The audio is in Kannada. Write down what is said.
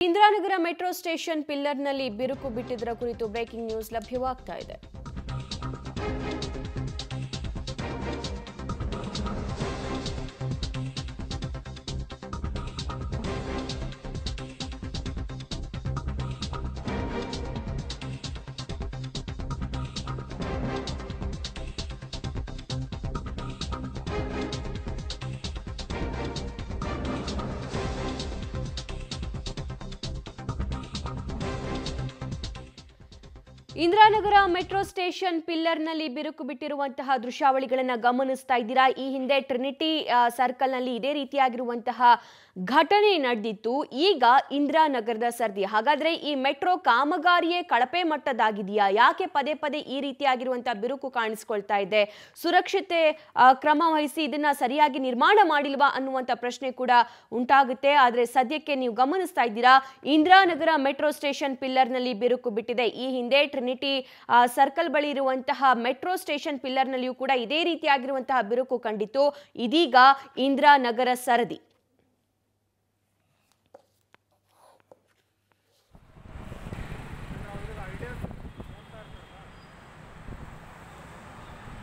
ಇಂದಿರಾನಗರ ಮೆಟ್ರೋ ಸ್ಟೇಷನ್ ಪಿಲ್ಲರ್ನಲ್ಲಿ ಬಿರುಕು ಬಿಟ್ಟಿದ್ದರ ಕುರಿತು ಬ್ರೇಕಿಂಗ್ ನ್ಯೂಸ್ ಲಭ್ಯವಾಗ್ತಾ ಇದೆ ಇಂದಿರಾನಗರ ಮೆಟ್ರೋ ಸ್ಟೇಷನ್ ಪಿಲ್ಲರ್ನಲ್ಲಿ ಬಿರುಕು ಬಿಟ್ಟಿರುವಂತಹ ದೃಶ್ಯಾವಳಿಗಳನ್ನ ಗಮನಿಸ್ತಾ ಇದ್ದೀರಾ ಈ ಹಿಂದೆ ಟ್ರಿನಿಟಿ ಆ, ಸರ್ಕಲ್ನಲ್ಲಿ ಇದೇ ರೀತಿಯಾಗಿರುವಂತಹ ಘಟನೆ ನಡೆದಿತ್ತು ಈಗ ಇಂದಿರಾನಗರದ ಸರ್ದಿ ಹಾಗಾದ್ರೆ ಈ ಮೆಟ್ರೋ ಕಾಮಗಾರಿಯೇ ಕಳಪೆ ಮಟ್ಟದಾಗಿದೆಯಾ ಯಾಕೆ ಪದೇ ಪದೇ ಈ ರೀತಿಯಾಗಿರುವಂತಹ ಬಿರುಕು ಕಾಣಿಸ್ಕೊಳ್ತಾ ಇದೆ ಸುರಕ್ಷತೆ ಆ, ಕ್ರಮ ವಹಿಸಿ ಇದನ್ನ ಸರಿಯಾಗಿ ನಿರ್ಮಾಣ ಮಾಡಿಲ್ವಾ ಅನ್ನುವಂಥ ಪ್ರಶ್ನೆ ಕೂಡ ಉಂಟಾಗುತ್ತೆ ಆದರೆ ಸದ್ಯಕ್ಕೆ ನೀವು ಗಮನಿಸ್ತಾ ಇದ್ದೀರಾ ಇಂದಿರಾನಗರ ಮೆಟ್ರೋ ಸ್ಟೇಷನ್ ಪಿಲ್ಲರ್ನಲ್ಲಿ ಬಿರುಕು ಬಿಟ್ಟಿದೆ ಈ ಹಿಂದೆ ಟ್ರಿನಿಟಿ ಆ, ಸರ್ಕಲ್ ಬಳಿ ಇರುವಂತಹ ಮೆಟ್ರೋ ಸ್ಟೇಷನ್ ಪಿಲ್ಲರ್ನಲ್ಲಿಯೂ ಕೂಡ ಇದೇ ರೀತಿಯಾಗಿರುವಂತಹ ಬಿರುಕು ಕಂಡಿತ್ತು ಇದೀಗ ಇಂದಿರಾನಗರ ಸರದಿ